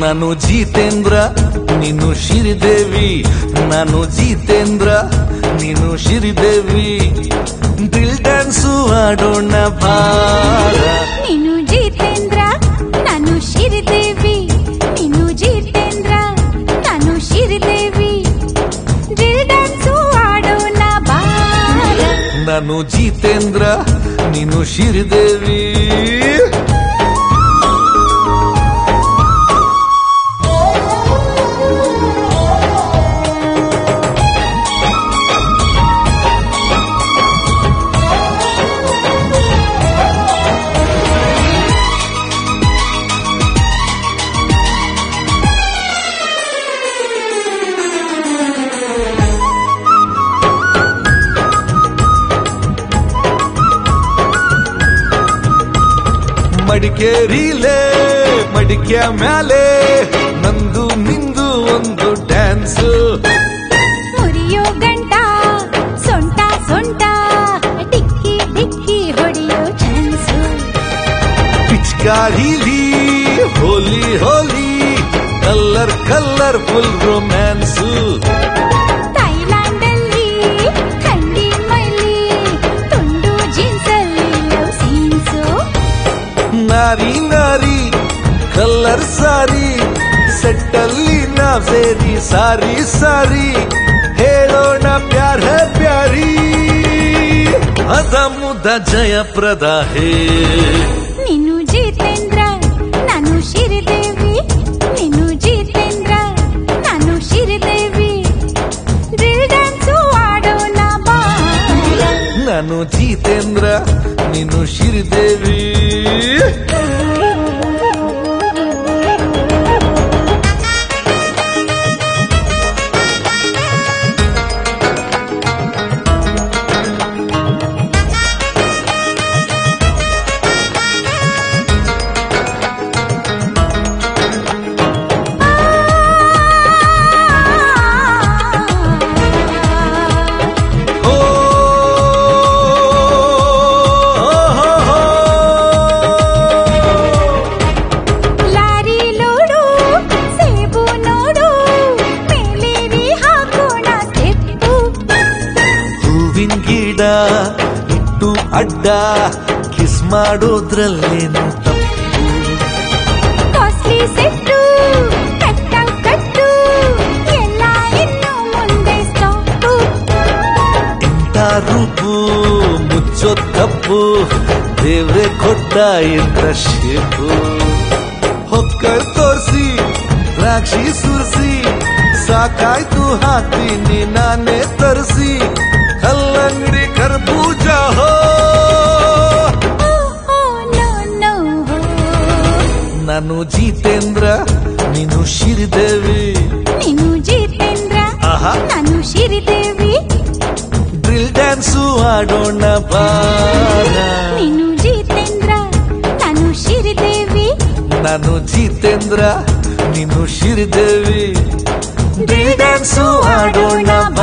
ನಾನು ಜಿತೇಂದ್ರ ನೀನು ಶ್ರೀದೇವಿ ನಾನು ಜಿತೇಂದ್ರ ನೀನು ಶ್ರೀದೇವಿ ಡ್ರಿಲ್ ಡ್ಯಾನ್ಸು ಆಡೋಣ ಬಾರ ನೀನು ಜಿತೇಂದ್ರ ನಾನು ಶ್ರೀದೇವಿ ನೀನು ಜಿತೇಂದ್ರ ನಾನು ಶ್ರೀದೇವಿ ಡ್ರಿಲ್ ಡ್ಯಾನ್ಸು ಆಡೋಣ ಬಾರ ನಾನು ಜಿತೇಂದ್ರ ನೀನು ಶ್ರೀದೇವಿ ಮಡಿಕೇರಿಲೇ ಮಡಿಕೆ ಮ್ಯಾಲೆ ನಂದು ನಿಂದು ಒಂದು ಡ್ಯಾನ್ಸ್ ಮುರಿಯೋ ಗಂಟ ಸೊಂಟ ಸೊಂಟ ಡಿಕ್ಕಿ ಡಿಕ್ಕಿ ಹೊಡೆಯೋ ಚಾನ್ಸು ಪಿಚ್ಕಾರಿಲಿ Holi Holi colour colour full romance ಥೈಲ್ಯಾಂಡಲ್ಲಿ ಥಂಡಿ ಮೈಲಿ ತುಂಡು ಜೀನ್ಸಲ್ಲಿ ಲವ್ ಸೀನ್ಸು ನಾರಿ ನಾರಿ ಕಲ್ಲರ್ ಸಾರಿ ಸೆಟ್ಟಲ್ಲಿ ನಾವ್ ಸೇರಿ ಸಾರಿ ಸಾರಿ ಹೇಳೋಣ ಪ್ಯಾರ ಪ್ಯಾರಿ ಅದ ಮುದ ಜಯಪ್ರದ ಹೇ ನೀನು ಜಿತೇಂದ್ರ ನಾನು ಶ್ರೀದೇವಿ ನೀನು ಜಿತೇಂದ್ರ ನಾನು ಶ್ರೀದೇವಿ ಡ್ರಿಲ್ ಡ್ಯಾನ್ಸು ಆಡೋಣ ಬಾರ ನಾನು ಜಿತೇಂದ್ರ ನೀನು ಶ್ರೀದೇವಿ ಓ ಲಾರಿ ಲೋಡು ಸೇಬು ನೋಡು ಮೇಲೇರಿ ಹಾಕೋಣ ಸ್ಟೆಪ್ಪು ಹೂವಿನ ಗಿಡ ಇಟ್ಟು ಅಡ್ಡ ಕಿಸ್ ಮಾಡೋದ್ರಲ್ಲೇನು ತಪ್ಪು ಕಾಸ್ಟ್ಲಿ ಸೆಟ್ಟು ಕಟ್ಟ ಕಟ್ಟು ಎಲ್ಲ ಇನ್ನು ಮುಂದೆ ಸ್ಟಾಪು ಇಂಥ ರೂಪು ಮುಚ್ಚೋ ತಪ್ಪು ದೇವ್ರೆ ಕೊಟ್ಟ ಇಂಥ ಶೇಪು ಹೊಕ್ಕಳ್ ತೋರ್ಸಿ ದ್ರಾಕ್ಷಿ ಸುರಿಸಿ ಸಾಕಾಯ್ತು ಹಾಕ್ತೀನಿ ನಾನೇ ತರಿಸಿ ಕಲ್ಲಂಗಡಿ ಕರ್ಬೂಜ ಹೋ ಓ ನೋ ನೋ ನಾನು ಜಿತೇಂದ್ರ ನೀನು ಶ್ರೀದೇವಿ ನೀನು ಜಿತೇಂದ್ರ ಆಹಾ. ನಾನು ಶ್ರೀದೇವಿ ಡ್ರಿಲ್ ಡ್ಯಾನ್ಸು ಆಡೋಣ ಬಾರ ನೀನು ಜಿತೇಂದ್ರ ನಾನು ಶ್ರೀದೇವಿ ನಾನು ಜಿತೇಂದ್ರ ನೀನು ಶ್ರೀದೇವಿ ಡ್ರಿಲ್ ಡ್ಯಾನ್ಸು ಆಡೋಣ